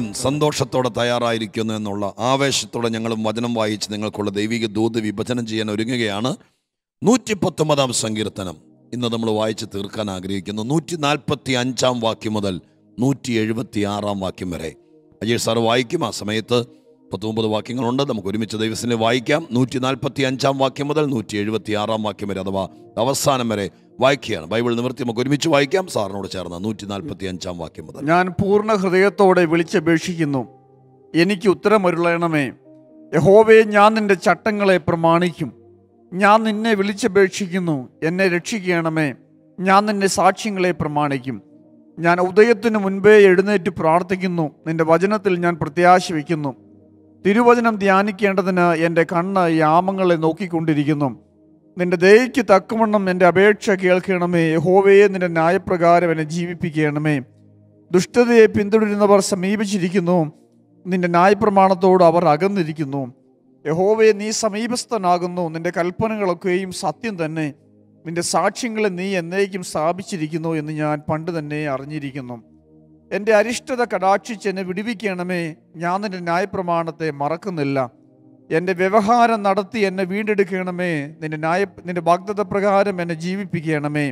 സന്തോഷത്തോടെ തയ്യാറായിരിക്കുന്നു എന്നുള്ള ആവേശത്തോടെ ഞങ്ങളും വചനം വായിച്ച് നിങ്ങൾക്കുള്ള ദൈവിക ദൂത് വിഭജനം ചെയ്യാൻ ഒരുങ്ങുകയാണ് നൂറ്റി പത്തൊമ്പതാം സങ്കീർത്തനം ഇന്ന് നമ്മൾ വായിച്ച് തീർക്കാൻ ആഗ്രഹിക്കുന്നു നൂറ്റി നാൽപ്പത്തി അഞ്ചാം വാക്യം മുതൽ നൂറ്റി എഴുപത്തി ആറാം വാക്യം വരെ അജയ് സാർ വായിക്കും ആ സമയത്ത് പത്തൊമ്പത് വാക്യങ്ങളുണ്ട് നമുക്ക് ഒരുമിച്ച് ദൈവത്തിനെ വായിക്കാം നൂറ്റി നാൽപ്പത്തി അഞ്ചാം വാക്യം മുതൽ നൂറ്റി എഴുപത്തി ആറാം വാക്യം വരെ അഥവാ അവസാനം വരെ വായിക്കുകയാണ് ബൈബിൾ നിവർത്തി നമുക്ക് ഒരുമിച്ച് വായിക്കാം സാറിനോട് ചേർന്ന് നൂറ്റി നാൽപ്പത്തി അഞ്ചാം വാക്യം മുതൽ ഞാൻ പൂർണ്ണ ഹൃദയത്തോടെ വിളിച്ചപേക്ഷിക്കുന്നു എനിക്ക് ഉത്തരമരുളയണമേ യഹോവേ ഞാൻ നിന്റെ ചട്ടങ്ങളെ പ്രമാണിക്കും ഞാൻ നിന്നെ വിളിച്ചപേക്ഷിക്കുന്നു എന്നെ രക്ഷിക്കണമേ ഞാൻ നിന്റെ സാക്ഷ്യങ്ങളെ പ്രമാണിക്കും ഞാൻ ഉദയത്തിനു മുൻപേ എഴുന്നേറ്റ് പ്രാർത്ഥിക്കുന്നു നിന്റെ വചനത്തിൽ ഞാൻ പ്രത്യാശ വയ്ക്കുന്നു തിരുവചനം ധ്യാനിക്കേണ്ടതിന് എൻ്റെ കണ്ണ് യാമങ്ങളെ നോക്കിക്കൊണ്ടിരിക്കുന്നു നിന്റെ ദയയ്ക്ക് തക്കവണ്ണം എൻ്റെ അപേക്ഷ കേൾക്കണമേ യഹോവയെ നിന്റെ ന്യായപ്രകാരം എന്നെ ജീവിപ്പിക്കണമേ ദുഷ്ടതയെ പിന്തുടരുന്നവർ സമീപിച്ചിരിക്കുന്നു നിന്റെ ന്യായപ്രമാണത്തോട് അവർ അകന്നിരിക്കുന്നു യഹോവയെ നീ സമീപസ്ഥനാകുന്നു നിന്റെ കൽപ്പനകളൊക്കെയും സത്യം തന്നെ നിന്റെ സാക്ഷ്യങ്ങളെ നീ എന്നേക്കും സ്ഥാപിച്ചിരിക്കുന്നു എന്ന് ഞാൻ പണ്ട് തന്നെ അറിഞ്ഞിരിക്കുന്നു എൻ്റെ അരിഷ്ടത കടാക്ഷിച്ച് എന്നെ വിടുവിക്കണമേ ഞാൻ നിന്റെ ന്യായപ്രമാണത്തെ മറക്കുന്നില്ല എൻ്റെ വ്യവഹാരം നടത്തി എന്നെ വീണ്ടെടുക്കണമേ നിന്റെ ന്യായ നിന്റെ വാഗ്ദത്ത പ്രകാരം എന്നെ ജീവിപ്പിക്കണമേ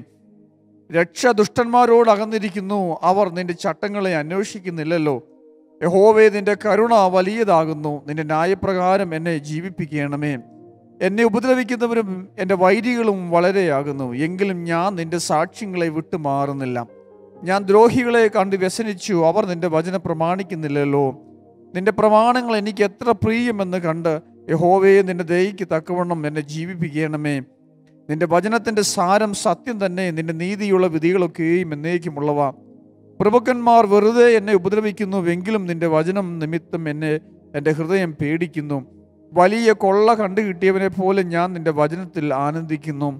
രക്ഷ ദുഷ്ടന്മാരോട് അകന്നിരിക്കുന്നു അവർ നിന്റെ ചട്ടങ്ങളെ അന്വേഷിക്കുന്നില്ലല്ലോ യഹോവേ നിന്റെ കരുണ വലിയതാകുന്നു നിന്റെ ന്യായപ്രകാരം എന്നെ ജീവിപ്പിക്കണമേ എന്നെ ഉപദ്രവിക്കുന്നവരും എൻ്റെ വൈരികളും വളരെയാകുന്നു എങ്കിലും ഞാൻ നിന്റെ സാക്ഷ്യങ്ങളെ വിട്ടുമാറുന്നില്ല ഞാൻ ദ്രോഹികളെ കണ്ട് വ്യസനിച്ചു അവർ നിന്റെ വചനം പ്രമാണിക്കുന്നില്ലല്ലോ നിന്റെ പ്രമാണങ്ങൾ എനിക്ക് എത്ര പ്രിയമെന്ന് കണ്ട് യഹോവയെ നിന്റെ ദയയ്ക്ക് തക്കവണ്ണം എന്നെ ജീവിപ്പിക്കണമേ നിന്റെ വചനത്തിന്റെ സാരം സത്യം തന്നെ നിന്റെ നീതിയുള്ള വിധികളൊക്കെയും എന്നേക്കുമുള്ളവ പ്രഭുക്കന്മാർ വെറുതെ എന്നെ ഉപദ്രവിക്കുന്നുവെങ്കിലും നിന്റെ വചനം നിമിത്തം എന്നെ എൻ്റെ ഹൃദയം പേടിക്കുന്നു വലിയ കൊള്ള കണ്ടു കിട്ടിയവനെ പോലെ ഞാൻ നിന്റെ വചനത്തിൽ ആനന്ദിക്കുന്നു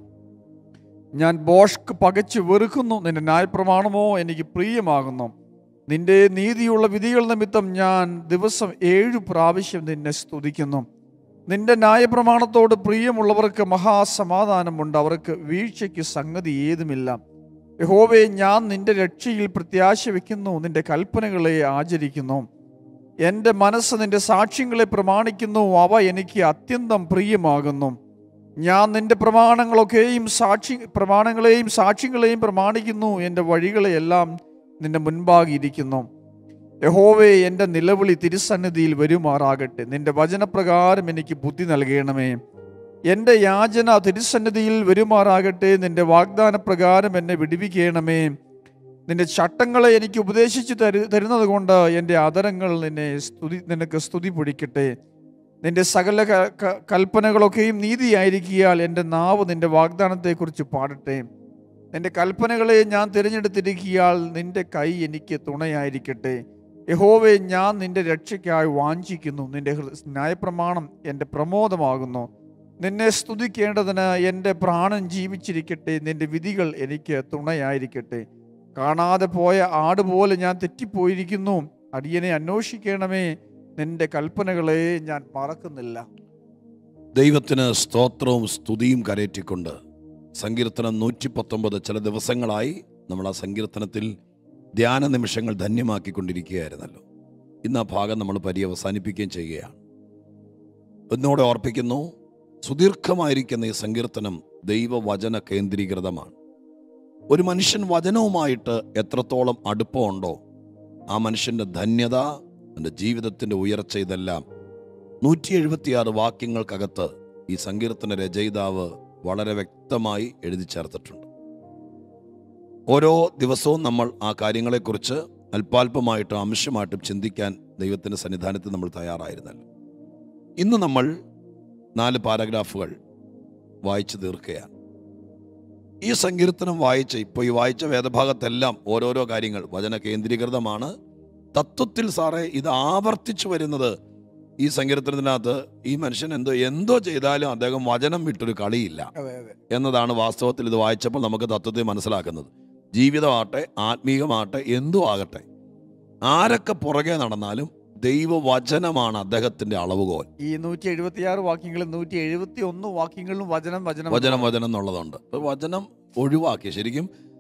ഞാൻ ബോഷ്ക്ക് പകച്ചു വെറുക്കുന്നു നിന്റെ ന്യായപ്രമാണമോ എനിക്ക് പ്രിയമാകുന്നു നിന്റെ നീതിയുള്ള വിധികൾ നിമിത്തം ഞാൻ ദിവസം ഏഴു പ്രാവശ്യം നിന്നെ സ്തുതിക്കുന്നു നിന്റെ ന്യായപ്രമാണത്തോട് പ്രിയമുള്ളവർക്ക് മഹാസമാധാനമുണ്ട് അവർക്ക് വീഴ്ചയ്ക്ക് സംഗതി ഏതുമില്ല യഹോവേ ഞാൻ നിന്റെ രക്ഷയിൽ പ്രത്യാശ വയ്ക്കുന്നു നിന്റെ കൽപ്പനകളെ ആചരിക്കുന്നു എൻ്റെ മനസ്സ് നിന്റെ സാക്ഷ്യങ്ങളെ പ്രമാണിക്കുന്നു അവ എനിക്ക് അത്യന്തം പ്രിയമാകുന്നു ഞാൻ നിന്റെ പ്രമാണങ്ങളൊക്കെയും സാക്ഷി പ്രമാണങ്ങളെയും സാക്ഷ്യങ്ങളെയും പ്രമാണിക്കുന്നു എൻ്റെ വഴികളെയെല്ലാം നിന്റെ മുൻപാകെ ഇരിക്കുന്നു യഹോവേ എൻ്റെ നിലവിളി തിരുസന്നിധിയിൽ വരുമാറാകട്ടെ നിന്റെ വചനപ്രകാരം എനിക്ക് ബുദ്ധി നൽകണമേ എൻ്റെ യാചന തിരുസന്നിധിയിൽ വരുമാറാകട്ടെ നിന്റെ വാഗ്ദാന പ്രകാരം എന്നെ വിടുവിക്കണമേ നിന്റെ ചട്ടങ്ങളെ എനിക്ക് ഉപദേശിച്ചു തരു തരുന്നത് കൊണ്ട് എൻ്റെ അതരങ്ങൾ നിന്നെ സ്തുതി നിനക്ക് സ്തുതി പൊടിക്കട്ടെ നിന്റെ സകല ക- ക- കൽപ്പനകളൊക്കെയും നീതിയായിരിക്കിയാൽ എൻ്റെ നാവ് നിന്റെ വാഗ്ദാനത്തെക്കുറിച്ച് പാടട്ടെ നിന്റെ കൽപ്പനകളെ ഞാൻ തിരഞ്ഞെടുത്തിരിക്കിയാൽ നിന്റെ കൈ എനിക്ക് തുണയായിരിക്കട്ടെ യഹോവേ ഞാൻ നിന്റെ രക്ഷയ്ക്കായി വാഞ്ചിക്കുന്നു നിന്റെ ഹൃ- ന്യായപ്രമാണം എൻ്റെ പ്രമോദമാകുന്നു നിന്നെ സ്തുതിക്കേണ്ടതിന് എൻ്റെ പ്രാണൻ ജീവിച്ചിരിക്കട്ടെ നിന്റെ വിധികൾ എനിക്ക് തുണയായിരിക്കട്ടെ കാണാതെ പോയ ആട് പോലെ ഞാൻ തെറ്റിപ്പോയിരിക്കുന്നു അടിയനെ അന്വേഷിക്കണമേ നിന്റെ കൽപ്പനകളെ ഞാൻ മറക്കുന്നില്ല ദൈവത്തിന് സ്തോത്രവും സ്തുതിയും കരയറ്റിക്കൊണ്ട് സങ്കീർത്തനം നൂറ്റി പത്തൊമ്പത് ചില ദിവസങ്ങളായി നമ്മൾ ആ സങ്കീർത്തനത്തിൽ ധ്യാന നിമിഷങ്ങൾ ധന്യമാക്കിക്കൊണ്ടിരിക്കുകയായിരുന്നല്ലോ ഇന്ന് ആ ഭാഗം നമ്മൾ പര്യവസാനിപ്പിക്കുകയും ചെയ്യുകയാണ് എന്നോട് ഓർപ്പിക്കുന്നു സുദീർഘമായിരിക്കുന്ന ഈ സങ്കീർത്തനം ദൈവവചന കേന്ദ്രീകൃതമാണ് ഒരു മനുഷ്യൻ വചനവുമായിട്ട് എത്രത്തോളം അടുപ്പമുണ്ടോ ആ മനുഷ്യൻ്റെ ധന്യത എൻ്റെ ജീവിതത്തിൻ്റെ ഉയർച്ച ഇതെല്ലാം നൂറ്റി എഴുപത്തിയാറ് വാക്യങ്ങൾക്കകത്ത് ഈ സങ്കീർത്തന രചയിതാവ് വളരെ വ്യക്തമായി എഴുതി ചേർത്തിട്ടുണ്ട് ഓരോ ദിവസവും നമ്മൾ ആ കാര്യങ്ങളെക്കുറിച്ച് അല്പാൽപമായിട്ടും അംശമായിട്ടും ചിന്തിക്കാൻ ദൈവത്തിൻ്റെ സന്നിധാനത്തിൽ നമ്മൾ തയ്യാറായിരുന്നല്ലോ ഇന്ന് നമ്മൾ നാല് പാരഗ്രാഫുകൾ വായിച്ചു തീർക്കുകയാണ് ഈ സങ്കീർത്തനം വായിച്ച ഇപ്പോൾ ഈ വായിച്ച വേദഭാഗത്തെല്ലാം ഓരോരോ കാര്യങ്ങൾ വചന കേന്ദ്രീകൃതമാണ് തത്വത്തിൽ സാറേ ഇത് ആവർത്തിച്ചു വരുന്നത് ഈ സങ്കീർത്തനത്തിനകത്ത് ഈ മനുഷ്യൻ എന്തോ എന്തോ ചെയ്താലും അദ്ദേഹം വചനം വിട്ടൊരു കളിയില്ല അതെ അതെ എന്നതാണ് വാസ്തവത്തിൽ ഇത് വായിച്ചപ്പോൾ നമുക്ക് തത്വത്തെ മനസ്സിലാക്കുന്നത് ജീവിതമാകട്ടെ ആത്മീയമാകട്ടെ എന്തും ആകട്ടെ ആരൊക്കെ പുറകെ നടന്നാലും ദൈവവചനമാണ് അദ്ദേഹത്തിന്റെ അളവുകോൽ ഈ നൂറ്റി എഴുപത്തിയാറ് വാക്യങ്ങളും നൂറ്റി എഴുപത്തി ഒന്ന് വാക്യങ്ങളിലും വചനം വചനം വചനം വചനം എന്നുള്ളതുണ്ട് അപ്പൊ വചനം ഒഴിവാക്കി ശരിക്കും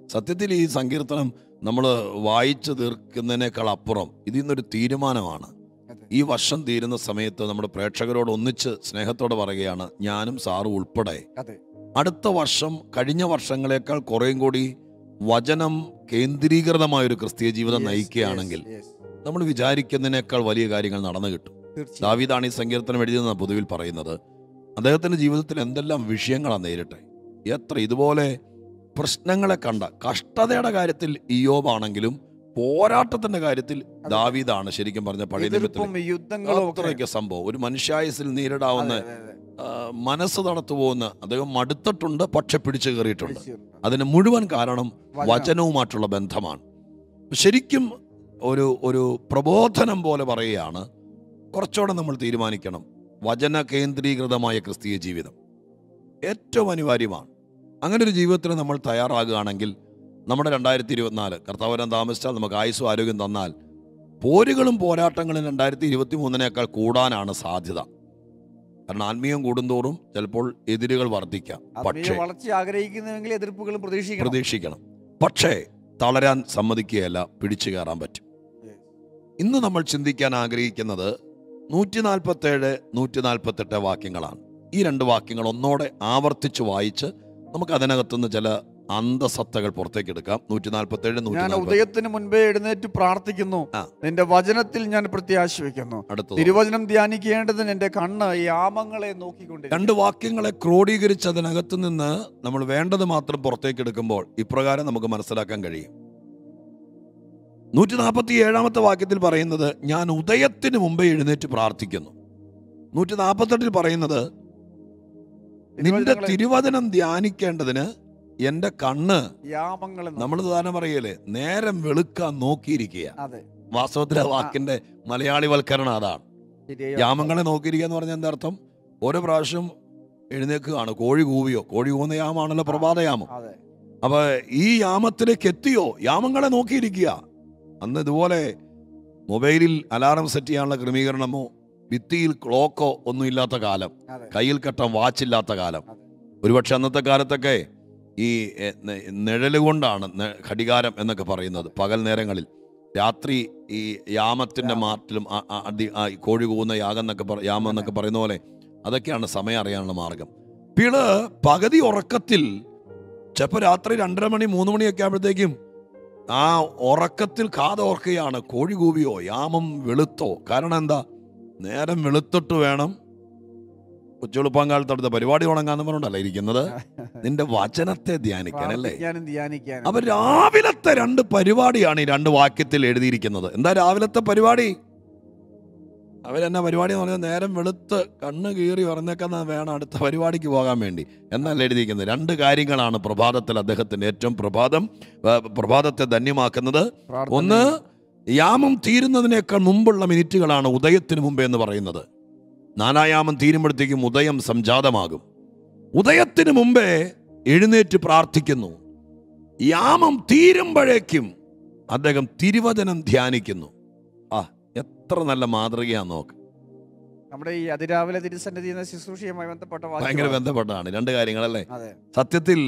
സത്യത്തിൽ ഈ സങ്കീർത്തനം നമ്മൾ വായിച്ചു തീർക്കുന്നതിനേക്കാൾ അപ്പുറം ഇതിൽ നിന്നൊരു തീരുമാനമാണ് അതെ. ഈ വർഷം തീരുന്ന സമയത്ത് നമ്മുടെ പ്രേക്ഷകരോട് ഒന്നിച്ച് സ്നേഹത്തോടെ പറയുകയാണ് ഞാനും സാറും ഉൾപ്പെടെ അതെ അടുത്ത വർഷം കഴിഞ്ഞ വർഷങ്ങളെക്കാൾ കുറേയും കൂടി വചനം കേന്ദ്രീകൃതമായ ഒരു ക്രിസ്തീയ ജീവിതം Yes, നയിക്കുകയാണെങ്കിൽ yes, yes. നമ്മൾ വിചാരിക്കുന്നതിനേക്കാൾ വലിയ കാര്യങ്ങൾ നടന്നു കിട്ടും തീർച്ചയായും ദാവീദാണ് ഈ സങ്കീർത്തനം എഴുതിയെന്ന പൊതുവിൽ പറയുന്നത് അദ്ദേഹത്തിന്റെ ജീവിതത്തിൽ എന്തെല്ലാം വിഷയങ്ങളാണ് നേരിട്ടെ എത്ര ഇതുപോലെ പ്രശ്നങ്ങളെ കണ്ട കഷ്ടതയുടെ കാര്യത്തിൽ ഇയോബാണെങ്കിലും പോരാട്ടത്തിന്റെ കാര്യത്തിൽ ദാവീദാണ് ശരിക്കും പറഞ്ഞ പഴയ നിയമത്തിൽ എതിർപ്പും യുദ്ധങ്ങളും ഒക്കെ. അത്രയ്ക്ക് സംഭവം ഒരു മനുഷ്യായുസിൽ നേരിടാവുന്ന അതെ, അതെ, അതെ. ആ, മനസ്സ് തണുത്തു പോകുന്ന അദ്ദേഹം മടുത്തിട്ടുണ്ട് പക്ഷെ പിടിച്ചു കയറിയിട്ടുണ്ട് പിടിച്ചിട്ടുണ്ട്. അതിന് മുഴുവൻ കാരണം വചനം. വചനവുമായിട്ടുള്ള ബന്ധമാണ് ശരിക്കും ഒരു ഒരു പ്രബോധനം പോലെ പറയുകയാണ് കുറച്ചുകൂടെ നമ്മൾ തീരുമാനിക്കണം വചന കേന്ദ്രീകൃതമായ ക്രിസ്തീയ ജീവിതം ഏറ്റവും അനിവാര്യമാണ് അങ്ങനെ ഒരു ജീവിതത്തിന് നമ്മൾ തയ്യാറാകുകയാണെങ്കിൽ നമ്മുടെ രണ്ടായിരത്തി ഇരുപത്തിനാല് കർത്താവരം താമസിച്ചാൽ നമുക്ക് ആയുസ്സും ആരോഗ്യം തന്നാൽ പോരുകളും പോരാട്ടങ്ങളും രണ്ടായിരത്തി ഇരുപത്തി മൂന്നിനേക്കാൾ കൂടാനാണ് സാധ്യത കാരണം ആത്മീയം കൂടുന്തോറും ചിലപ്പോൾ എതിരുകൾ വർദ്ധിക്കാം ആത്മീയ പക്ഷേ വളർച്ച ആഗ്രഹിക്കുന്നുവെങ്കിൽ എതിർപ്പുകളും പ്രതീക്ഷിക്കണം പ്രതീക്ഷിക്കണം പക്ഷേ തളരാൻ സമ്മതിക്കുകയല്ല പിടിച്ചു കയറാൻ പറ്റും Yes. ഇന്ന് നമ്മൾ ചിന്തിക്കാൻ ആഗ്രഹിക്കുന്നത് നൂറ്റി നാൽപ്പത്തേഴ് നൂറ്റി നാൽപ്പത്തെട്ട് വാക്യങ്ങളാണ് ഈ രണ്ട് വാക്യങ്ങൾ ഒന്നോടെ ആവർത്തിച്ച് വായിച്ച് നമുക്ക് അതിനകത്തുനിന്ന് ചില അന്തസത്തകൾ പുറത്തേക്ക് എടുക്കാം നൂറ്റി നാൽപ്പത്തേഴ് നൂറ്റി ഞാൻ നാൽപ്പത്തി ഉദയത്തിന് മുൻപേ എഴുന്നേറ്റ് പ്രാർത്ഥിക്കുന്നു ആ. നിന്റെ വചനത്തിൽ ഞാൻ പ്രത്യാശ വയ്ക്കുന്നു അടുത്തത് തിരുവചനം ധ്യാനിക്കേണ്ടതിന് എന്റെ കണ്ണ് യാമങ്ങളെ നോക്കിക്കൊണ്ടിരിക്കും രണ്ട് വാക്യങ്ങളെ ക്രോഡീകരിച്ച് അതിനകത്ത് നിന്ന് നമ്മൾ വേണ്ടത് മാത്രം പുറത്തേക്ക് എടുക്കുമ്പോൾ ഇപ്രകാരം നമുക്ക് മനസ്സിലാക്കാൻ കഴിയും നൂറ്റി നാൽപ്പത്തി ഏഴാമത്തെ വാക്യത്തിൽ പറയുന്നത് ഞാൻ ഉദയത്തിന് മുമ്പേ എഴുന്നേറ്റ് പ്രാർത്ഥിക്കുന്നു നൂറ്റി നാൽപ്പത്തെട്ടിൽ പറയുന്നത് നിന്റെ തിരുവചനങ്ങളെ തിരുവചനം ധ്യാനിക്കേണ്ടതിന് എന്റെ കണ്ണ് യാമങ്ങളെ നോക്കി- നമ്മൾ താരം പറയല്ലേ നേരം വെളുക്കാൻ നോക്കിയിരിക്കുക അതെ വാസ്തവത്തിലെ വാക്കിന്റെ മലയാളിവൽക്കരണം അതാണ് ശരിയാ. യാമങ്ങളെ നോക്കിയിരിക്കുക എന്ന് പറഞ്ഞാൽ എന്താ അർത്ഥം ഓരോ പ്രാവശ്യം എഴുന്നേക്കുകയാണ് കോഴി കൂവിയോ കോഴി കൂവുന്ന യാമാണല്ലോ പ്രഭാതയാമം അതെ അപ്പൊ ഈ യാമത്തിലേക്ക് എത്തിയോ യാമങ്ങളെ നോക്കിയിരിക്കുക അന്ന് ഇതുപോലെ മൊബൈലിൽ അലാറം സെറ്റ് ചെയ്യാനുള്ള ക്രമീകരണമോ ഭിത്തിയിൽ ക്ലോക്കോ ഒന്നും ഇല്ലാത്ത കാലം അതെ കയ്യിൽ കെട്ടാൻ വാച്ചില്ലാത്ത കാലം അതെ. ഒരുപക്ഷെ അന്നത്തെ കാലത്തൊക്കെ ഈ എ, നെ- നിഴല് കൊണ്ടാണ് നെ- ഘടികാരം എന്നൊക്കെ പറയുന്നത് പകൽ നേരങ്ങളിൽ രാത്രി ഈ യാമത്തിന്റെ യാമം. മാറ്റിലും ആ- ആ- അടി- ആ ഈ കോഴി കൂവുന്ന യാഗം എന്നൊക്കെ പറ- യാമം എന്നൊക്കെ പറയുന്ന പോലെ അതൊക്കെയാണ് സമയം അറിയാനുള്ള മാർഗം പിള് പകുതി ഉറക്കത്തിൽ ചിലപ്പോൾ രാത്രി രണ്ടര മണി മൂന്ന് മണിയൊക്കെ ആകുമ്പോഴത്തേക്കും ആ ഉറക്കത്തിൽ കാതോർക്കുകയാണ് കോഴി കൂവിയോ യാമം വെളുത്തോ കാരണം എന്താ നേരം വെളുത്തിട്ട് വേണം ഉച്ചെളുപ്പാങ്കാലത്ത് അടുത്ത പരിപാടി തുടങ്ങാന്ന് പറഞ്ഞോണ്ടല്ല ഇരിക്കുന്നത് നിന്റെ വചനത്തെ ധ്യാനിക്കാൻ അല്ലേ പ്രാർത്ഥിക്കാനും ധ്യാനിക്കാനും അപ്പൊ രാവിലത്തെ രണ്ട് പരിപാടിയാണ് ഈ രണ്ട് വാക്യത്തിൽ എഴുതിയിരിക്കുന്നത് എന്താ രാവിലത്തെ പരിപാടി അവരെന്നാ പരിപാടി എന്ന് പറഞ്ഞാൽ നേരം വെളുത്ത് കണ്ണ് കീറി പറഞ്ഞേക്കുന്ന വേണം അടുത്ത പരിപാടിക്ക് പോകാൻ വേണ്ടി എന്നല്ല എഴുതിയിരിക്കുന്നത് രണ്ട് കാര്യങ്ങളാണ് പ്രഭാതത്തിൽ അദ്ദേഹത്തിന്റെ ഏറ്റവും പ്രഭാതം ആ, പ്രഭാതത്തെ ധന്യമാക്കുന്നത് പ്രാർത്ഥന- ഒന്ന് യാമം തീരുന്നതിനേക്കാൾ മുമ്പുള്ള മിനിറ്റുകളാണ് ഉദയത്തിന് മുമ്പേ എന്ന് പറയുന്നത് നാനായാമം തീരുമ്പോഴത്തേക്കും ഉദയം സംജാതമാകും ഉദയത്തിന് മുമ്പേ എഴുന്നേറ്റ് പ്രാർത്ഥിക്കുന്നു യാമം തീരുമ്പോഴേക്കും അദ്ദേഹം തിരുവചനം ധ്യാനിക്കുന്നു ആ എത്ര നല്ല മാതൃകയാ നോക്ക് നമ്മുടെ ഈ അതിരാവിലെ തിരുസന്നിധി എന്ന ശുശ്രൂഷയുമായി ബന്ധപ്പെട്ട ഭയങ്കര വാക്യമാണ്. ബന്ധപ്പെട്ടാണ് രണ്ട് കാര്യങ്ങളല്ലേ അതെ സത്യത്തിൽ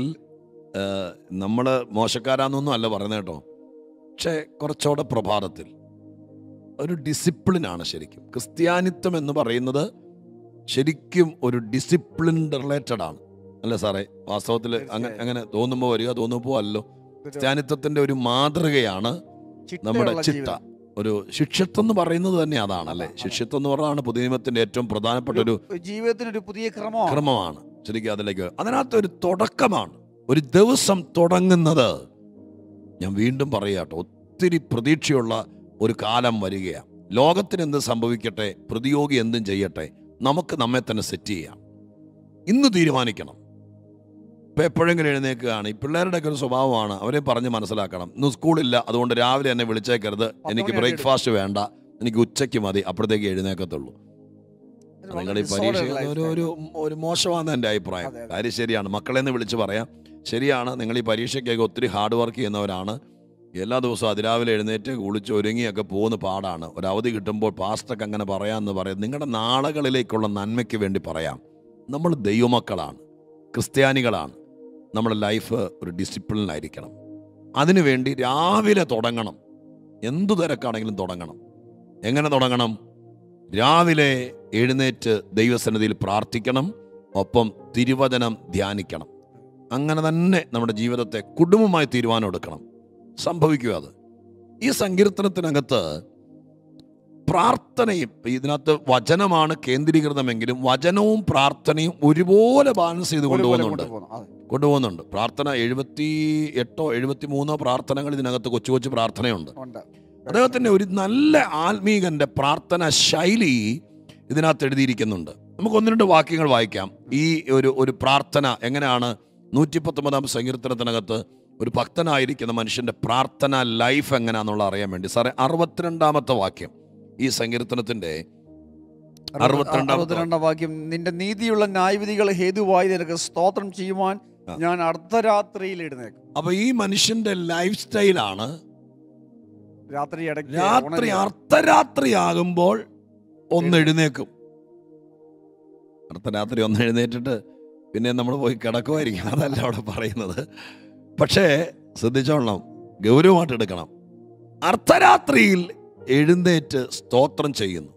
നമ്മൾ മോശക്കാരാന്നൊന്നും അല്ല പറയുന്നത് കേട്ടോ പക്ഷേ കുറച്ചുകൂടെ പ്രഭാതത്തിൽ ഒരു ഡിസിപ്ലിനാണ് ശരിക്കും ക്രിസ്ത്യാനിത്വം എന്ന് പറയുന്നത് ശരിക്കും ഒരു ഡിസിപ്ലിൻ റിലേറ്റഡ് ആണ് അല്ലേ സാറേ വാസ്തവത്തിൽ അങ്ങനെ തീർച്ചയായും. അങ്ങനെ തോന്നുമ്പോൾ വരിക തോന്നുമ്പോൾ അല്ലോ ക്രിസ്ത്യാനിത്വത്തിന്റെ ഒരു മാതൃകയാണ് നമ്മുടെ ചിട്ടയുള്ള ചിട്ട ജീവിതം. ഒരു ശിഷ്യത്വം എന്ന് പറയുന്നത് തന്നെ അതാണ് അല്ലേ ശിഷ്യത്വം എന്ന് പറഞ്ഞാണ് പുതിയ നിയമത്തിന്റെ ഏറ്റവും പ്രധാനപ്പെട്ട ഒരു ജീവിതത്തിന് ഒരു പുതിയ ക്രമമാണ് ക്രമമാണ് ശരിക്കും അതിലേക്ക് അതിനകത്ത് ഒരു തുടക്കമാണ് ഒരു ദിവസം തുടങ്ങുന്നത് ഞാൻ വീണ്ടും പറയാട്ടോ ഒത്തിരി പ്രതീക്ഷയുള്ള ഒരു കാലം വരികയാണ് ലോകത്തിന് എന്ത് സംഭവിക്കട്ടെ പ്രതിയോഗി എന്തും ചെയ്യട്ടെ നമുക്ക് നമ്മെ തന്നെ സെറ്റ് ചെയ്യാം ഇന്ന് തീരുമാനിക്കണം ഇപ്പം എപ്പോഴെങ്കിലും എഴുന്നേൽക്കുകയാണ് ഈ പിള്ളേരുടെയൊക്കെ ഒരു സ്വഭാവമാണ് അവരെ പറഞ്ഞ് മനസ്സിലാക്കണം ഇന്ന് സ്കൂളില്ല അതുകൊണ്ട് രാവിലെ എന്നെ വിളിച്ചേക്കരുത് എനിക്ക് മണി ബ്രേക്ക്ഫാസ്റ്റ് വേണ്ട എനിക്ക് ഉച്ചയ്ക്ക് മതി അപ്പോഴത്തേക്ക് എഴുന്നേക്കത്തുള്ളൂ ഒരു നിങ്ങൾ ഈ വളരെ പരീക്ഷ disordered ഒരു ഒരു ഒരു മോശമാണ് എൻ്റെ അഭിപ്രായം അതെ, അതെ. കാര്യം ശരിയാണ് മക്കളെ എന്ന് വിളിച്ച് പറയാം ശരിയാണ് നിങ്ങൾ ഈ പരീക്ഷയ്ക്കൊക്കെ ഒത്തിരി ഹാർഡ് വർക്ക് ചെയ്യുന്നവരാണ് എല്ലാ ദിവസവും അതിരാവിലെ എഴുന്നേറ്റ് കുളിച്ച് ഒരുങ്ങിയൊക്കെ പോകുന്ന പാടാണ് ഒരു അവധി കിട്ടുമ്പോൾ പാസ്റ്റൊക്കെ അങ്ങനെ പറയാമെന്ന് പറയും നിങ്ങളുടെ നാളുകളിലേക്കുള്ള നന്മയ്ക്ക് വേണ്ടി പറയാം നമ്മൾ ദൈവമക്കളാണ് ക്രിസ്ത്യാനികളാണ് നമ്മുടെ ലൈഫ് ഒരു ഡിസിപ്ലിനായിരിക്കണം അതിനുവേണ്ടി രാവിലെ തുടങ്ങണം എന്തു തിരക്കാണെങ്കിലും തുടങ്ങണം എങ്ങനെ തുടങ്ങണം രാവിലെ എഴുന്നേറ്റ് ദൈവസന്നിധിയിൽ പ്രാർത്ഥിക്കണം ഒപ്പം തിരുവചനം ധ്യാനിക്കണം അങ്ങനെ തന്നെ നമ്മുടെ ജീവിതത്തെ കുടുംബമായി തീരുമാനം എടുക്കണം സംഭവിക്കുക അത് ഈ സങ്കീർത്തനത്തിനകത്ത് പ്രാർത്ഥനയും ഇതിനകത്ത് വചനമാണ് കേന്ദ്രീകൃതമെങ്കിലും വചനവും പ്രാർത്ഥനയും ഒരുപോലെ ബാലൻസ് ചെയ്ത് ഒരുപോലെ കൊണ്ടുപോകുന്നുണ്ട് കൊണ്ടുപോകുന്നു. അതെ. കൊണ്ടുപോകുന്നുണ്ട് പ്രാർത്ഥന എഴുപത്തി എട്ടോ എഴുപത്തി മൂന്നോ പ്രാർത്ഥനകൾ ഇതിനകത്ത് കൊച്ചു കൊച്ചു പ്രാർത്ഥനയുണ്ട് ഉണ്ട് അദ്ദേഹത്തിൻ്റെ ഒരു നല്ല ആത്മീകന്റെ പ്രാർത്ഥന ശൈലി ഇതിനകത്ത് എഴുതിയിരിക്കുന്നുണ്ട് നമുക്ക് ഒന്ന് രണ്ട് വാക്യങ്ങൾ വായിക്കാം ഈ ഒരു ഒരു പ്രാർത്ഥന എങ്ങനെയാണ് നൂറ്റി പത്തൊമ്പതാം സങ്കീർത്തനത്തിനകത്ത് ഒരു ഭക്തനായിരിക്കുന്ന മനുഷ്യന്റെ പ്രാർത്ഥന ലൈഫ് എങ്ങനെയാണെന്നുള്ള അറിയാൻ വേണ്ടി സാറേ അറുപത്തിരണ്ടാമത്തെ വാക്യം ഈ സങ്കീർത്തനത്തിന്റെ അറുപത്തിരണ്ടാമത്തെ അറുപത്തിരണ്ടാം വാക്യം നിന്റെ നീതിയുള്ള ന്യായവിധികൾ ഹേതുവായി നിനക്ക് സ്തോത്രം ചെയ്യുവാൻ ആ. ഞാൻ അർദ്ധരാത്രിയിൽ എഴുന്നേക്കും അപ്പൊ ഈ മനുഷ്യന്റെ ലൈഫ് സ്റ്റൈലാണ് രാത്രി ഇടയ്ക്ക് രാത്രി ഉണരുക. അർദ്ധരാത്രിയാകുമ്പോൾ ഒന്ന് എഴുന്നേക്കും അർദ്ധരാത്രി ഒന്ന് എഴുന്നേറ്റിട്ട് പിന്നെ നമ്മൾ പോയി കിടക്കുമായിരിക്കും അതല്ല അവിടെ പറയുന്നത് പക്ഷേ ശ്രദ്ധിച്ചോളണം ഗൗരവമായിട്ട് എടുക്കണം അർദ്ധരാത്രിയിൽ എഴുന്നേറ്റ് സ്തോത്രം ചെയ്യുന്നു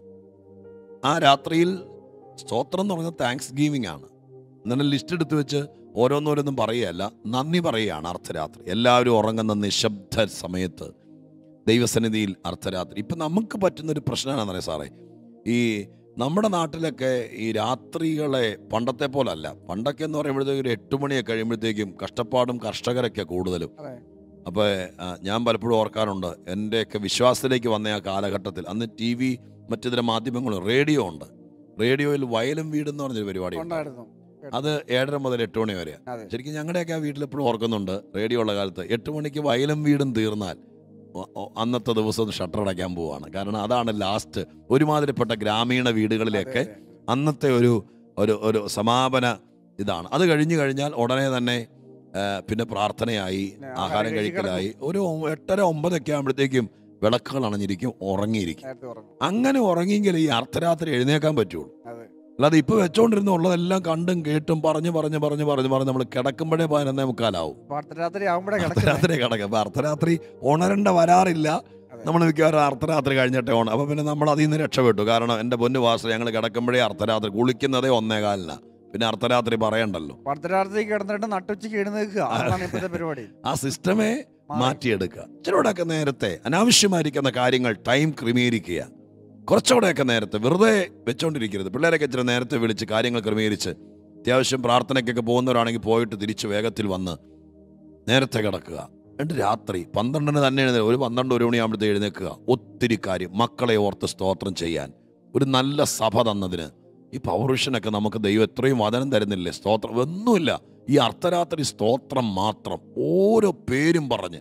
ആ രാത്രിയിൽ സ്തോത്രം എന്ന് പറഞ്ഞാൽ താങ്ക്സ് ഗീവിംഗ് ആണ് എന്നിട്ട് ലിസ്റ്റ് എടുത്ത് വെച്ച് ഓരോന്നോരോന്നും പറയുകയല്ല നന്ദി പറയുകയാണ് അർദ്ധരാത്രി എല്ലാവരും ഉറങ്ങുന്ന നിശബ്ദ സമയത്ത് ദൈവസന്നിധിയിൽ അർദ്ധരാത്രി ഇപ്പം നമുക്ക് പറ്റുന്നൊരു പ്രശ്നമാണെന്നറിയാം സാറേ ഈ നമ്മുടെ നാട്ടിലൊക്കെ ഈ രാത്രികളെ പണ്ടത്തെ പോലല്ല പണ്ടൊക്കെ എന്ന് പറയുമ്പോഴത്തേക്കും ഒരു എട്ട് മണിയൊക്കെ കഴിയുമ്പോഴത്തേക്കും കഷ്ടപ്പാടും കർഷകരൊക്കെ കൂടുതലും അതെ. അപ്പോൾ ഞാൻ പലപ്പോഴും ഓർക്കാറുണ്ട് എൻ്റെയൊക്കെ വിശ്വാസത്തിലേക്ക് വന്ന ആ കാലഘട്ടത്തിൽ അന്ന് ടി വി മറ്റിതര മാധ്യമങ്ങളും റേഡിയോ ഉണ്ട് റേഡിയോയിൽ വയലും വീട് എന്ന് പറഞ്ഞൊരു പരിപാടി ഉണ്ട് ഉണ്ടായിരുന്നു അത് ഏഴര മുതൽ എട്ട് മണി വരെ അതെ ശരിക്കും ഞങ്ങളുടെയൊക്കെ ആ വീട്ടിൽ എപ്പോഴും ഓർക്കുന്നുണ്ട് റേഡിയോ ഉള്ള കാലത്ത് എട്ട് മണിക്ക് വയലും വീടും തീർന്നാൽ ഒ- ഒ- അന്നത്തെ ദിവസം ഷട്ടർ അടയ്ക്കാൻ പോവാണ് കാരണം അതാണ് ലാസ്റ്റ് ഒരുമാതിരിപ്പെട്ട ഗ്രാമീണ വീടുകളിലൊക്കെ അതെ, അതെ. അന്നത്തെ ഒരു ഒരു ഒരു സമാപന ഇതാണ് അത് കഴിഞ്ഞു കഴിഞ്ഞാൽ ഉടനെ തന്നെ ആ, പിന്നെ പ്രാർത്ഥനയായി പിന്നെ ആഹാരം ആഹാരം കഴിച്ച് കഴിക്കലായി ഒരു ഒ- എട്ടര ഒമ്പതൊക്കെ ആകുമ്പോഴത്തേക്കും വിളക്കുകൾ അണഞ്ഞിരിക്കും ഉറങ്ങിയിരിക്കും നേരത്തെ ഉറങ്ങും അങ്ങനെ ഉറങ്ങിയെങ്കിൽ ഈ അർദ്ധരാത്രി എഴുന്നേക്കാൻ പറ്റുള്ളൂ അതെ അല്ലാതെ ഇപ്പൊ വെച്ചോണ്ടിരുന്ന ഉള്ളതെല്ലാം കണ്ടും കേട്ടും പറഞ്ഞു പറഞ്ഞു പറഞ്ഞു പറഞ്ഞു പറഞ്ഞ് നമ്മൾ കിടക്കുമ്പോഴേ പതിനൊന്നേ മുക്കാലാവും അപ്പൊ അർദ്ധരാത്രി ആകുമ്പോഴേ കിടക്കുന്നത് അർദ്ധരാത്രി കിടക്കും അപ്പൊ അർദ്ധരാത്രി ഉണരണ്ട വരാറില്ല അതെ. നമ്മൾ മിക്കവാറും അർദ്ധരാത്രി കഴിഞ്ഞിട്ടേ ഓണം അപ്പൊ പിന്നെ നമ്മൾ അതിൽ നിന്ന് രക്ഷപ്പെട്ടു കാരണം എന്റെ പൊന്നു വാസ ഞങ്ങൾ കിടക്കുമ്പോഴേ അർദ്ധരാത്രി കുളിക്കുന്നതേ ഒന്നേകാലിനാ പിന്നെ അർദ്ധരാത്രി പറയണ്ടല്ലോ അർദ്ധരാത്രി കിടന്നിട്ട് നട്ടുച്ചയ്ക്ക് എഴുന്നേൽക്കുക അതാണ് ഇപ്പോഴത്തെ പരിപാടി ആ സിസ്റ്റമേ മാറ്റിയെടുക്കുക ചിലരോടൊക്കെ നേരത്തെ അനാവശ്യമായിരിക്കുന്ന കാര്യങ്ങൾ ടൈം ക്രമീകരിക്കുക കുറച്ചുകൂടെയൊക്കെ നേരത്തെ വെറുതെ വെച്ചോണ്ടിരിക്കരുത് പിള്ളേരൊക്കെ ഇച്ചിരി നേരത്തെ വിളിച്ച് കാര്യങ്ങൾ ക്രമീകരിച്ച് അത്യാവശ്യം പ്രാർത്ഥനയ്ക്കൊക്കെ പോകുന്നവരാണെങ്കിൽ പോയിട്ട് തിരിച്ച് വേഗത്തിൽ വന്ന് നേരത്തെ കിടക്കുക എന്നിട്ട് രാത്രി പന്ത്രണ്ടിന് തന്നെ എഴുന്നേൽക്കുക ഒരു പന്ത്രണ്ട് ഒരു മണിയാകുമ്പോഴത്തെ എഴുന്നേൽക്കുക ഒത്തിരി കാര്യം മക്കളെ ഓർത്ത് സ്തോത്രം ചെയ്യാൻ ഒരു നല്ല സഭ തന്നതിന് ഈ പൗരുഷനൊക്കെ നമുക്ക് ദൈവം എത്രയും വചനം തരുന്നില്ലേ സ്തോത്രം ഒന്നുമില്ല ഈ അർദ്ധരാത്രി സ്തോത്രം മാത്രം ഓരോ പേരും പറഞ്ഞ്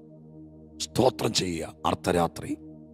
സ്തോത്രം ചെയ്യുക അർദ്ധരാത്രി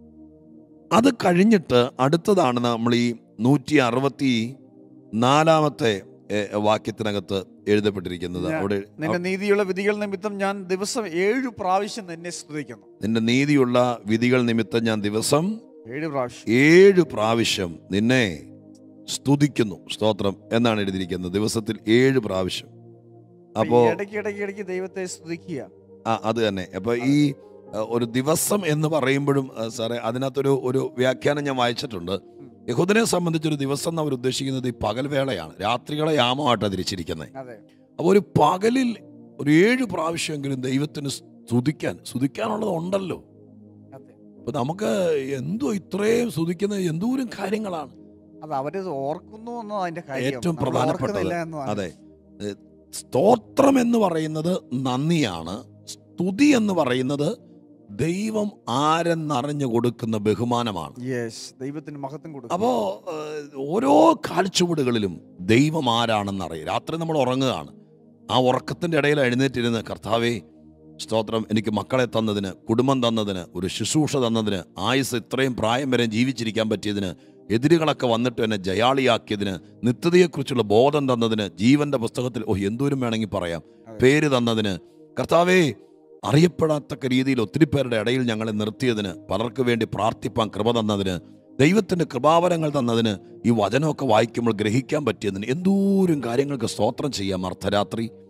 അത് കഴിഞ്ഞിട്ട് അടുത്തതാണ് നമ്മൾ ഈ നൂറ്റി അറുപത്തി നാലാമത്തെ ഏഹ്, വാക്യത്തിനകത്ത് എഴുതപ്പെട്ടിരിക്കുന്നത് ഞാൻ- അവിടെ നിന്റെ നീതിയുള്ള വിധികൾ നിമിത്തം ഞാൻ ദിവസം ഏഴു പ്രാവശ്യം നിന്നെ സ്തുതിക്കുന്നു നിന്റെ നീതിയുള്ള വിധികൾ നിമിത്തം ഞാൻ ദിവസം ഏഴ് പ്രാവശ്യം ഏഴ് പ്രാവശ്യം നിന്നെ സ്തുതിക്കുന്നു സ്തോത്രം എന്നാണ് എഴുതിയിരിക്കുന്നത് ദിവസത്തിൽ ഏഴ് പ്രാവശ്യം അപ്പോ അപ്പോ ഇടയ്ക്ക് ഇടയ്ക്ക് ഇടയ്ക്ക് ദൈവത്തെ സ്തുതിക്കുക ആ അത് തന്നെ അപ്പൊ ഈ അഹ്, ഒരു ദിവസം എന്ന് പറയുമ്പോഴും അഹ്, സാറേ അതിനകത്തൊരു ഒരു വ്യാഖ്യാനം ഞാൻ വായിച്ചിട്ടുണ്ട് യഹൂദനെ സംബന്ധിച്ചൊരു ദിവസം എന്ന് അവർ ഉദ്ദേശിക്കുന്നത് ഈ പകൽ വേളയാണ് രാത്രികളെ യാമമായിട്ടാണ് തിരിച്ചിരിക്കുന്നത് അതെ അപ്പോൾ ഒരു പകലിൽ ഒരു ഏഴ് പ്രാവശ്യമെങ്കിലും ദൈവത്തിന് സ്തുതിക്കാൻ സ്തുതിക്കാനുള്ളത് ഉണ്ടല്ലോ അതെ അപ്പൊ നമുക്ക് എന്തോ ഇത്രയും സ്തുതിക്കുന്ന എന്തോരം കാര്യങ്ങളാണ് അത് അവര് ഓർക്കുന്നു എന്നതാണ് അതിന്റെ കാര്യം ഏറ്റവും നമ്മൾ പ്രധാനപ്പെട്ടത്. ഓർക്കുന്നില്ല എന്നതാണ്. അതെ ഏ, സ്തോത്രം എന്ന് പറയുന്നത് നന്ദിയാണ് സ്തുതി എന്ന് പറയുന്നത് ദൈവം ആരെന്നറിഞ്ഞു കൊടുക്കുന്ന ബഹുമാനമാണ് യെസ് ദൈവത്തിന് മഹത്വം കൊടുക്കും അപ്പോ ഏഹ്, ഓരോ കാൽച്ചുവടുകളിലും ദൈവം ആരാണെന്നറിയും രാത്രി നമ്മൾ ഉറങ്ങുകയാണ് ആ ഉറക്കത്തിന്റെ ഇടയിൽ എഴുന്നേറ്റിരുന്ന് കർത്താവേ സ്തോത്രം എനിക്ക് മക്കളെ തന്നതിന് കുടുംബം തന്നതിന് ഒരു ശുശ്രൂഷ തന്നതിന് ആയുസ് ഇത്രയും പ്രായം വരെ ജീവിച്ചിരിക്കാൻ പറ്റിയതിന് എതിരുകളൊക്കെ വന്നിട്ട് എന്നെ ജയാളിയാക്കിയതിന് നിത്യതയെക്കുറിച്ചുള്ള ബോധം തന്നതിന് ജീവന്റെ പുസ്തകത്തിൽ ഓ എന്തോരം വേണമെങ്കിൽ പറയാം അതെ. പേര് തന്നതിന് കർത്താവേ അറിയപ്പെടാത്തക്ക രീതിയിൽ ഒത്തിരി പേരുടെ ഇടയിൽ ഞങ്ങളെ നിർത്തിയതിന് പലർക്ക് വേണ്ടി പ്രാർത്ഥിപ്പാൻ കൃപ തന്നതിന് ദൈവത്തിന്റെ കൃപാവരങ്ങൾ തന്നതിന് ഈ വചനമൊക്കെ വായിക്കുമ്പോൾ ഗ്രഹിക്കാൻ പറ്റിയതിന് എന്തോരം കാര്യങ്ങൾക്ക് സ്തോത്രം ചെയ്യാം അർദ്ധരാത്രി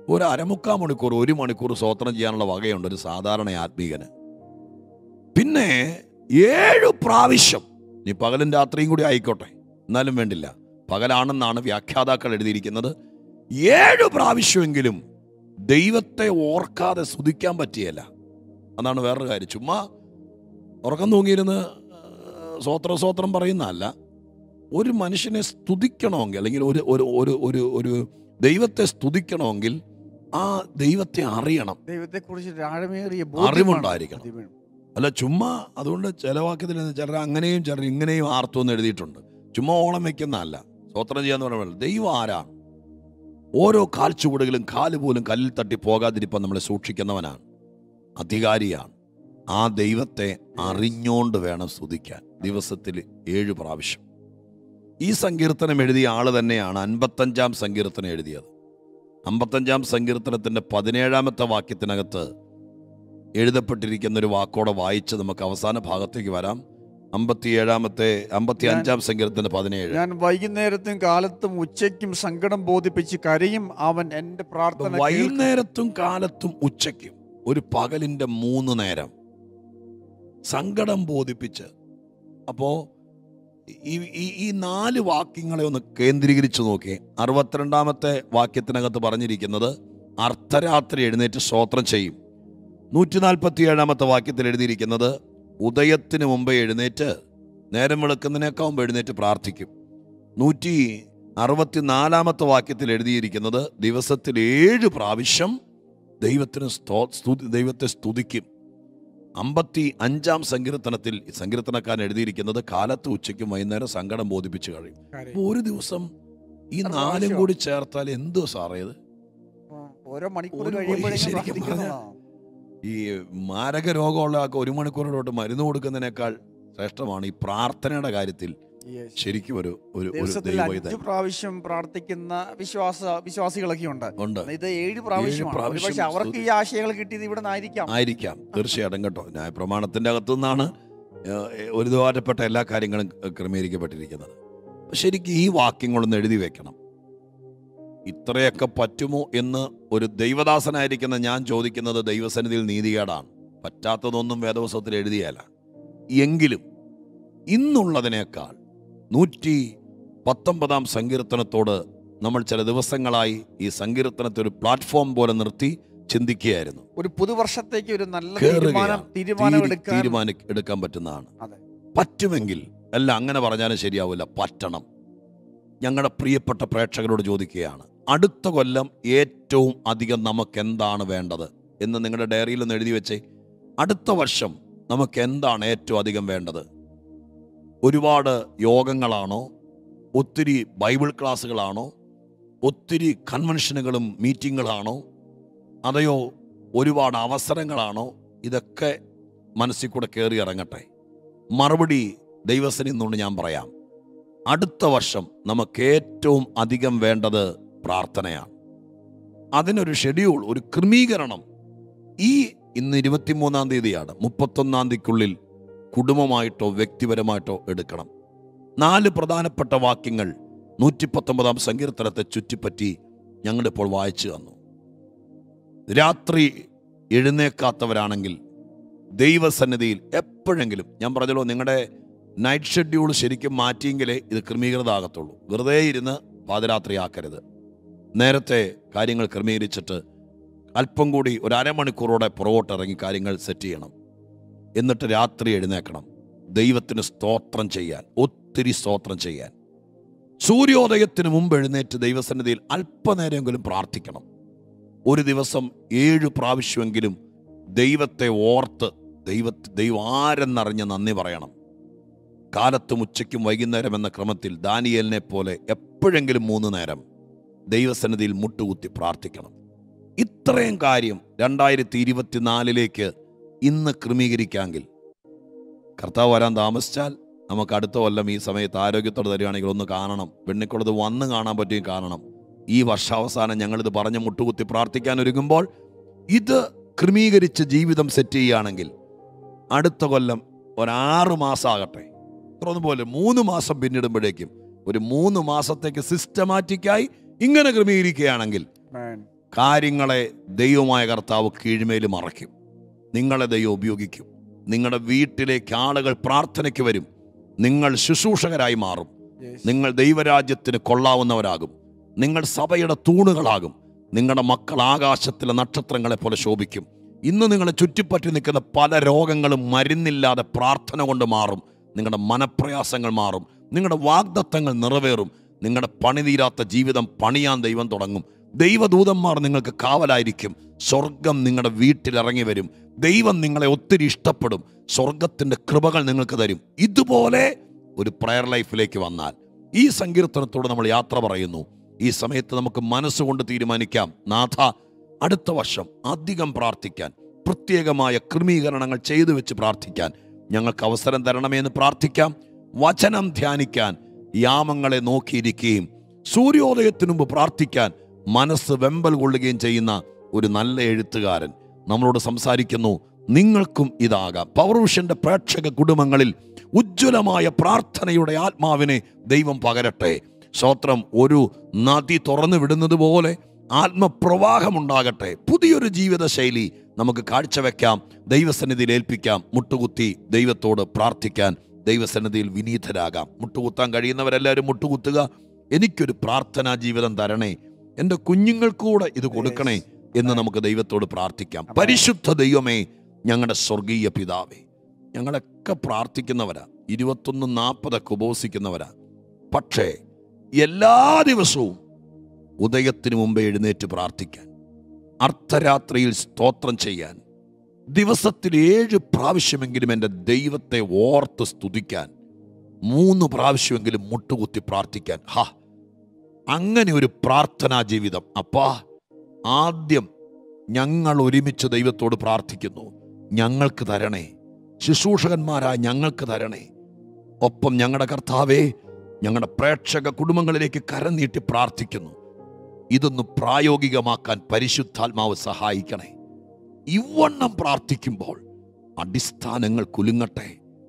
ഒരു അരമുക്കാൽ മണിക്കൂർ ഒരു മണിക്കൂർ സ്വോത്രം ചെയ്യാനുള്ള വകയുണ്ട് ഒരു സാധാരണ ആത്മീകന് പിന്നെ ഏഴ് പ്രാവശ്യം നീ പകലും രാത്രിയും കൂടി ആയിക്കോട്ടെ എന്നാലും വേണ്ടില്ല പകലാണെന്നാണ് വ്യാഖ്യാതാക്കൾ എഴുതിയിരിക്കുന്നത് ഏഴ് പ്രാവശ്യമെങ്കിലും ദൈവത്തെ ഓർക്കാതെ സ്തുതിക്കാൻ പറ്റിയല്ല അതാണ് വേറൊരു കാര്യം ചുമ്മാ ഉറക്കം തൂങ്ങിയിരുന്ന് സ്വോത്ര സ്വോത്രം പറയുന്നതല്ല ഒരു മനുഷ്യനെ സ്തുതിക്കണമെങ്കിൽ അല്ലെങ്കിൽ ഒരു ഒരു ഒരു ഒരു ഒരു ദൈവത്തെ സ്തുതിക്കണമെങ്കിൽ ആ ദൈവത്തെ അറിയണം ദൈവത്തെ കുറിച്ച് ആഴമേറിയ അറിവുണ്ടായിരിക്കണം. അല്ല ചുമ്മാ അതുകൊണ്ട് ചില വാക്യത്തിൽ ചിലർ അങ്ങനെയും ചിലർ ഇങ്ങനെയും ആർത്തൊന്ന് എഴുതിയിട്ടുണ്ട് ചുമ്മാ ഓളം വെക്കുന്നതല്ല സ്വോത്രം ചെയ്യാന്ന് പറയുമ്പോൾ ദൈവം ആരാണ് ഓരോ കാൽ ചുവടുകളും കാല് പോലും കല്ലിൽ തട്ടി പോകാതിരിപ്പം നമ്മളെ സൂക്ഷിക്കുന്നവനാണ് അധികാരിയാണ് ആ ദൈവത്തെ അറിഞ്ഞോണ്ട് വേണം സ്തുതിക്കാൻ ദിവസത്തിൽ ഏഴ് പ്രാവശ്യം ഈ സങ്കീർത്തനം എഴുതിയ ആള് തന്നെയാണ് അൻപത്തഞ്ചാം സങ്കീർത്തനം എഴുതിയത് അമ്പത്തഞ്ചാം സങ്കീർത്തനത്തിന്റെ പതിനേഴാമത്തെ വാക്യത്തിനകത്ത് എഴുതപ്പെട്ടിരിക്കുന്ന ഒരു വാക്കോടെ വായിച്ച് നമുക്ക് അവസാന ഭാഗത്തേക്ക് വരാം അമ്പത്തിയേഴാമത്തെ അമ്പത്തി അഞ്ചാം സങ്കീർത്തന പതിനേഴ് ഞാൻ വൈകുന്നേരത്തും കാലത്തും ഉച്ചയ്ക്കും സങ്കടം ബോധിപ്പിച്ച് കരയും അവൻ എന്റെ പ്രാർത്ഥന കേൾക്കും. വൈകുന്നേരത്തും കാലത്തും ഉച്ചയ്ക്കും ഒരു പകലിന്റെ മൂന്ന് നേരം സങ്കടം ബോധിപ്പിച്ച് അപ്പോ ഈ ഈ- ഈ നാല് വാക്യങ്ങളെ ഒന്ന് കേന്ദ്രീകരിച്ചു നോക്കി അറുപത്തിരണ്ടാമത്തെ വാക്യത്തിനകത്ത് പറഞ്ഞിരിക്കുന്നത് അർദ്ധരാത്രി എഴുന്നേറ്റ് സ്തോത്രം ചെയ്യും നൂറ്റി നാൽപ്പത്തി ഏഴാമത്തെ വാക്യത്തിൽ എഴുതിയിരിക്കുന്നത് ഉദയത്തിന് മുമ്പേ എഴുന്നേറ്റ് നേരം വെളുക്കുന്നതിനേക്കാൾ മുമ്പ് എഴുന്നേറ്റ് പ്രാർത്ഥിക്കും നൂറ്റി അറുപത്തിനാലാമത്തെ വാക്യത്തിൽ എഴുതിയിരിക്കുന്നത് ദിവസത്തിൽ ഏഴ് പ്രാവശ്യം ദൈവത്തിന് സ്തോ സ്തുതി ദൈവത്തെ സ്തുതിക്കും അമ്പത്തി അഞ്ചാം സങ്കീർത്തനത്തിൽ ഈ സങ്കീർത്തനക്കാരൻ എഴുതിയിരിക്കുന്നത് കാലത്ത് ഉച്ചയ്ക്കും വൈകുന്നേരം സങ്കടം ബോധിപ്പിച്ച് കഴിയും കരയും. അപ്പൊ ഒരു ദിവസം ഈ എത്ര നാലും പ്രാവശ്യം? കൂടി ചേർത്താൽ എന്തോ സാറേ ഇത് ഓരോ മണിക്കൂർ ഒരു കഴിയുമ്പോഴേക്കും ശരിക്കും പ്രാർത്ഥിക്കുന്നതാണ്. ഈ മാരക രോഗമുള്ള ആൾക്ക് ഒരു മണിക്കൂറിലോട്ട് മരുന്ന് കൊടുക്കുന്നതിനേക്കാൾ ശ്രേഷ്ഠമാണ് ഈ പ്രാർത്ഥനയുടെ കാര്യത്തിൽ Yes. ശരിക്കും ഒരു ഒരു ഒരു ദിവസത്തിൽ ദൈവ അഞ്ചു പ്രാവശ്യം പ്രാർത്ഥിക്കുന്ന വിശ്വാസ വിശ്വാസികളൊക്കെ ഉണ്ട് ഉണ്ട് ഇത് ഏഴ് പ്രാവശ്യമാണ് പ്രാവശ്യം പക്ഷെ അവർക്ക് ഈ ആശയങ്ങൾ കിട്ടിയത് ഇവിടെ നിന്നായിരിക്കാം ആയിരിക്കാം തീർച്ചയായിട്ടും കേട്ടോ ന്യായപ്രമാണത്തിന്റെ അകത്തു നിന്നാണ് ഏഹ്, ഒരു ദ്വാരപ്പെട്ട എല്ലാ കാര്യങ്ങളും ക്രമീകരിക്കപ്പെട്ടിരിക്കുന്നത് അപ്പൊ ശരിക്കും ഈ വാക്യങ്ങളൊന്ന് എഴുതി വെക്കണം ഇത്രയൊക്കെ പറ്റുമോ എന്ന് ഒരു ദൈവദാസനായിരിക്കുന്ന ഞാൻ ചോദിക്കുന്നത് ദൈവസന്നിധിയിൽ നീതികേടാണ് പറ്റാത്തതൊന്നും വേദവസത്തിൽ എഴുതിയാല എങ്കിലും ഇന്നുള്ളതിനേക്കാൾ നൂറ്റി പത്തൊമ്പതാം സങ്കീർത്തനത്തോട് നമ്മൾ ചില ദിവസങ്ങളായി ഈ സങ്കീർത്തനത്തെ ഒരു പ്ലാറ്റ്ഫോം പോലെ നിർത്തി ചിന്തിക്കുകയായിരുന്നു ഒരു പുതുവർഷത്തേക്ക് ഒരു നല്ല കേറുകയാണ്. തീരുമാനം തീരുമാനം തീരു- എടുക്കാൻ തീരുമാനി എടുക്കാൻ പറ്റുന്നതാണ് അതെ. പറ്റുമെങ്കിൽ അല്ല അങ്ങനെ പറഞ്ഞാലും ശരിയാവില്ല പറ്റണം ഞങ്ങളുടെ പ്രിയപ്പെട്ട പ്രേക്ഷകരോട് ചോദിക്കുകയാണ് അടുത്ത കൊല്ലം ഏറ്റവും അധികം നമുക്ക് എന്താണ് വേണ്ടത് എന്ന് നിങ്ങളുടെ ഡയറിയിൽ ഒന്ന് എഴുതി വെച്ചേ അടുത്ത വർഷം നമുക്ക് എന്താണ് ഏറ്റവും അധികം വേണ്ടത് ഒരുപാട് യോഗങ്ങളാണോ ഒത്തിരി ബൈബിൾ ക്ലാസ്സുകളാണോ ഒത്തിരി കൺവെൻഷനുകളും മീറ്റിങ്ങുകളാണോ അതെയോ ഒരുപാട് അവസരങ്ങളാണോ ഇതൊക്കെ മനസ്സിൽ കൂടെ കയറി ഇറങ്ങട്ടെ മറുപടി ദൈവസനിൽ നിന്നുകൊണ്ട് ഞാൻ പറയാം അടുത്ത വർഷം നമുക്ക് ഏറ്റവും അധികം വേണ്ടത് പ്രാർത്ഥനയാണ് അതിനൊരു ഷെഡ്യൂൾ ഒരു ക്രമീകരണം ഈ ഇന്ന് ഇരുപത്തിമൂന്നാം തീയതിയാണ് മുപ്പത്തൊന്നാം തീയതിക്കുള്ളിൽ കുടുംബമായിട്ടോ വ്യക്തിപരമായിട്ടോ എടുക്കണം നാല് പ്രധാനപ്പെട്ട വാക്യങ്ങൾ നൂറ്റി പത്തൊമ്പതാം സങ്കീർത്തനത്തെ ചുറ്റിപ്പറ്റി ഞങ്ങളിപ്പോൾ വായിച്ചു തന്നു രാത്രി എഴുന്നേക്കാത്തവരാണെങ്കിൽ ദൈവസന്നിധിയിൽ എപ്പോഴെങ്കിലും ഞാൻ പറഞ്ഞല്ലോ നിങ്ങളുടെ നൈറ്റ് ഷെഡ്യൂൾ ശരിക്കും മാറ്റിയെങ്കിലേ ഇത് ക്രമീകൃതമാകത്തുള്ളൂ വെറുതെ ഇരുന്ന് പാതിരാത്രി ആക്കരുത് നേരത്തെ കാര്യങ്ങൾ ക്രമീകരിച്ചിട്ട് അല്പം കൂടി ഒരു അരമണിക്കൂറോടെ പുറകോട്ട് ഇറങ്ങി കാര്യങ്ങൾ സെറ്റ് ചെയ്യണം എന്നിട്ട് രാത്രി എഴുന്നേക്കണം ദൈവത്തിന് സ്തോത്രം ചെയ്യാൻ ഒത്തിരി സ്തോത്രം ചെയ്യാൻ സൂര്യോദയത്തിന് മുമ്പ് എഴുന്നേറ്റ് ദൈവസന്നിധിയിൽ അല്പനേരമെങ്കിലും പ്രാർത്ഥിക്കണം ഒരു ദിവസം ഏഴ് പ്രാവശ്യമെങ്കിലും ദൈവത്തെ ഓർത്ത് ദൈവ ദൈവം ആരെന്നറിഞ്ഞ് നന്ദി പറയണം കാലത്തും ഉച്ചയ്ക്കും വൈകുന്നേരം എന്ന ക്രമത്തിൽ ദാനിയേലിനെ പോലെ എപ്പോഴെങ്കിലും മൂന്ന് നേരം ദൈവസന്നിധിയിൽ മുട്ടുകുത്തി പ്രാർത്ഥിക്കണം ഇത്രയും കാര്യം രണ്ടായിരത്തി ഇരുപത്തിനാലിലേക്ക് ഇന്ന് ക്രമീകരിക്കാമെങ്കിൽ കർത്താവ് വരാൻ താമസിച്ചാൽ നമുക്ക് അടുത്ത കൊല്ലം ഈ സമയത്ത് ആരോഗ്യത്തോടെ തരികയാണെങ്കിൽ ഒന്ന് കാണണം വെണ്ണിക്കുളത്ത് വന്ന് കാണാൻ പറ്റുകയും കാണണം ഈ വർഷാവസാനം ഞങ്ങളിത് പറഞ്ഞ് മുട്ടുകുത്തി പ്രാർത്ഥിക്കാൻ ഒരുങ്ങുമ്പോൾ ഇത് ക്രമീകരിച്ച് ജീവിതം സെറ്റ് ചെയ്യുകയാണെങ്കിൽ അടുത്ത കൊല്ലം ഒരാറ് മാസമാകട്ടെ അത്രയൊന്നും പോലെ മൂന്ന് മാസം പിന്നിടുമ്പോഴേക്കും ഒരു മൂന്ന് മാസത്തേക്ക് സിസ്റ്റമാറ്റിക്കായി ഇങ്ങനെ ക്രമീകരിക്കുകയാണെങ്കിൽ Man. കാര്യങ്ങളെ ദൈവമായ കർത്താവ് കീഴ്മേൽ മറയ്ക്കും നിങ്ങളെ ദൈവം ഉപയോഗിക്കും നിങ്ങളുടെ വീട്ടിലേക്ക് ആളുകൾ പ്രാർത്ഥനയ്ക്ക് വരും നിങ്ങൾ ശുശ്രൂഷകരായി മാറും നിങ്ങൾ ദൈവരാജ്യത്തിന് കൊള്ളാവുന്നവരാകും നിങ്ങൾ സഭയുടെ തൂണുകളാകും നിങ്ങളുടെ മക്കൾ ആകാശത്തിലെ നക്ഷത്രങ്ങളെ പോലെ ശോഭിക്കും ഇന്ന് നിങ്ങളെ ചുറ്റിപ്പറ്റി നിൽക്കുന്ന പല രോഗങ്ങളും മരുന്നില്ലാതെ പ്രാർത്ഥന കൊണ്ട് മാറും നിങ്ങളുടെ മനപ്രയാസങ്ങൾ മാറും നിങ്ങളുടെ വാഗ്ദത്തങ്ങൾ നിറവേറും നിങ്ങളുടെ പണിതീരാത്ത ജീവിതം പണിയാൻ ദൈവം തുടങ്ങും ദൈവദൂതന്മാർ നിങ്ങൾക്ക് കാവലായിരിക്കും സ്വർഗം നിങ്ങളുടെ വീട്ടിൽ ഇറങ്ങി വരും ദൈവം നിങ്ങളെ ഒത്തിരി ഇഷ്ടപ്പെടും സ്വർഗത്തിൻ്റെ കൃപകൾ നിങ്ങൾക്ക് തരും ഇതുപോലെ ഒരു പ്രയർ ലൈഫിലേക്ക് വന്നാൽ ഈ സങ്കീർത്തനത്തോട് നമ്മൾ യാത്ര പറയുന്നു ഈ സമയത്ത് നമുക്ക് മനസ്സുകൊണ്ട് തീരുമാനിക്കാം നാഥ അടുത്ത വർഷം അധികം പ്രാർത്ഥിക്കാൻ പ്രത്യേകമായ ക്രമീകരണങ്ങൾ ചെയ്തു വെച്ച് പ്രാർത്ഥിക്കാൻ ഞങ്ങൾക്ക് അവസരം തരണമേ എന്ന് പ്രാർത്ഥിക്കാം വചനം ധ്യാനിക്കാൻ യാമങ്ങളെ നോക്കിയിരിക്കുകയും സൂര്യോദയത്തിനു മുമ്പ് പ്രാർത്ഥിക്കാൻ മനസ്സ് വെമ്പൽ കൊള്ളുകയും ചെയ്യുന്ന ഒരു നല്ല എഴുത്തുകാരൻ നമ്മളോട് സംസാരിക്കുന്നു നിങ്ങൾക്കും ഇതാകാം പൗർവിഷന്റെ പ്രേക്ഷക കുടുംബങ്ങളിൽ ഉജ്ജ്വലമായ പ്രാർത്ഥനയുടെ ആത്മാവിനെ ദൈവം പകരട്ടെ സ്തോത്രം ഒരു നദി തുറന്നു വിടുന്നത് പോലെ ആത്മപ്രവാഹമുണ്ടാകട്ടെ പുതിയൊരു ജീവിതശൈലി നമുക്ക് കാഴ്ചവെക്കാം ദൈവസന്നിധിയിൽ ഏൽപ്പിക്കാം മുട്ടുകുത്തി ദൈവത്തോട് പ്രാർത്ഥിക്കാൻ ദൈവസന്നിധിയിൽ വിനീതരാകാം മുട്ടുകുത്താൻ കഴിയുന്നവരെല്ലാവരും മുട്ടുകുത്തുക എനിക്കൊരു പ്രാർത്ഥനാ ജീവിതം തരണേ എൻ്റെ കുഞ്ഞുങ്ങൾക്കൂടെ ഇത് കൊടുക്കണേ എന്ന് നമുക്ക് ദൈവത്തോട് പ്രാർത്ഥിക്കാം പരിശുദ്ധ ദൈവമേ ഞങ്ങളുടെ സ്വർഗീയ പിതാവേ ഞങ്ങളൊക്കെ പ്രാർത്ഥിക്കുന്നവരാ ഇരുപത്തൊന്ന് നാൽപ്പതൊക്കെ ഉപവസിക്കുന്നവരാ പക്ഷേ എല്ലാ ദിവസവും ഉദയത്തിന് മുമ്പേ എഴുന്നേറ്റ് പ്രാർത്ഥിക്കാൻ അർദ്ധരാത്രിയിൽ സ്തോത്രം ചെയ്യാൻ ദിവസത്തിൽ ഏഴ് പ്രാവശ്യമെങ്കിലും എൻ്റെ ദൈവത്തെ ഓർത്ത് സ്തുതിക്കാൻ മൂന്ന് പ്രാവശ്യമെങ്കിലും മുട്ടുകുത്തി പ്രാർത്ഥിക്കാൻ ഹാ അങ്ങനെ ഒരു പ്രാർത്ഥനാ ജീവിതം അപ്പാ ആദ്യം ഞങ്ങൾ ഒരുമിച്ച് ദൈവത്തോട് പ്രാർത്ഥിക്കുന്നു ഞങ്ങൾക്ക് തരണേ ശുശ്രൂഷകന്മാരായ ഞങ്ങൾക്ക് തരണേ ഒപ്പം ഞങ്ങളുടെ കർത്താവേ ഞങ്ങളുടെ പ്രേക്ഷക കുടുംബങ്ങളിലേക്ക് കരം നീട്ടി പ്രാർത്ഥിക്കുന്നു ഇതൊന്ന് പ്രായോഗികമാക്കാൻ പരിശുദ്ധാത്മാവ് സഹായിക്കണേ ഇവണ്ണം പ്രാർത്ഥിക്കുമ്പോൾ അടിസ്ഥാനങ്ങൾ കുലുങ്ങട്ടെ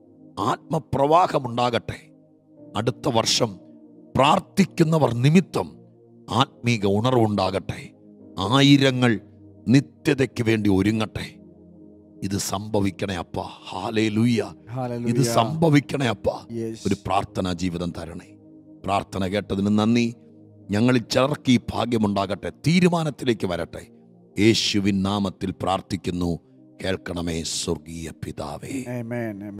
ആത്മപ്രവാഹമുണ്ടാകട്ടെ അടുത്ത വർഷം പ്രാർത്ഥിക്കുന്നവർ നിമിത്തം ആത്മീക ഉണർവുണ്ടാകട്ടെ ആയിരങ്ങൾ നിത്യതയ്ക്ക് വേണ്ടി ഒരുങ്ങട്ടെ ഇത് സംഭവിക്കണേ അപ്പ ഹാലേ ലൂയ്യ ഇത് സംഭവിക്കണേ അപ്പ ഒരു പ്രാർത്ഥനാ ജീവിതം തരണേ പ്രാർത്ഥന കേട്ടതിന് നന്ദി ഞങ്ങളിൽ ചിലർക്ക് ഈ ഭാഗ്യമുണ്ടാകട്ടെ തീരുമാനത്തിലേക്ക് വരട്ടെ യേശുവിൻ നാമത്തിൽ പ്രാർത്ഥിക്കുന്നു കേൾക്കണമേ സ്വർഗീയ പിതാവേ Amen. Amen.